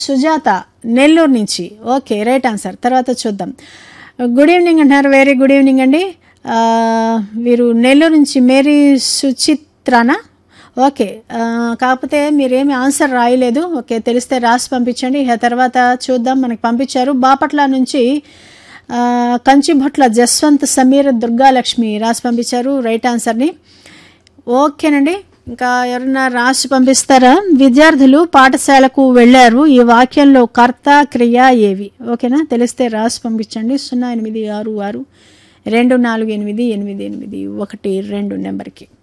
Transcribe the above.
సుజాత నెల్లూరు నుంచి okay right answer తర్వాత చూద్దాం గుడ్ ఈవినింగ్ అంటున్నారు వెరీ గుడ్ ఈవినింగ్ అండి ఆ, వీరు నెల్లూరు నుంచి మేరీ సుచిత్రానా ఓకే ఆ, కాకపోతే మీరేమి ఆన్సర్ రాయలేదు ఓకే తెలిస్తే రాసి పంపించండి ఇక తర్వాత చూద్దాం మనకి పంపించారు బాపట్ల నుంచి ఆ, కంచిభట్ల జస్వంత్ సమీర్ దుర్గాలక్ష్మి రాసి పంపించారు రైట్ ఆన్సర్ని ఓకేనండి ఇంకా ఎవరన్నా రాసి పంపిస్తారా విద్యార్థులు పాఠశాలకు వెళ్ళారు ఈ వాక్యంలో కర్త క్రియ ఏవి ఓకేనా తెలిస్తే రాసి పంపించండి సున్నా ఎనిమిది ఆరు ఆరు రెండు నాలుగు ఎనిమిది ఎనిమిది ఎనిమిది ఒకటి రెండు నెంబర్కి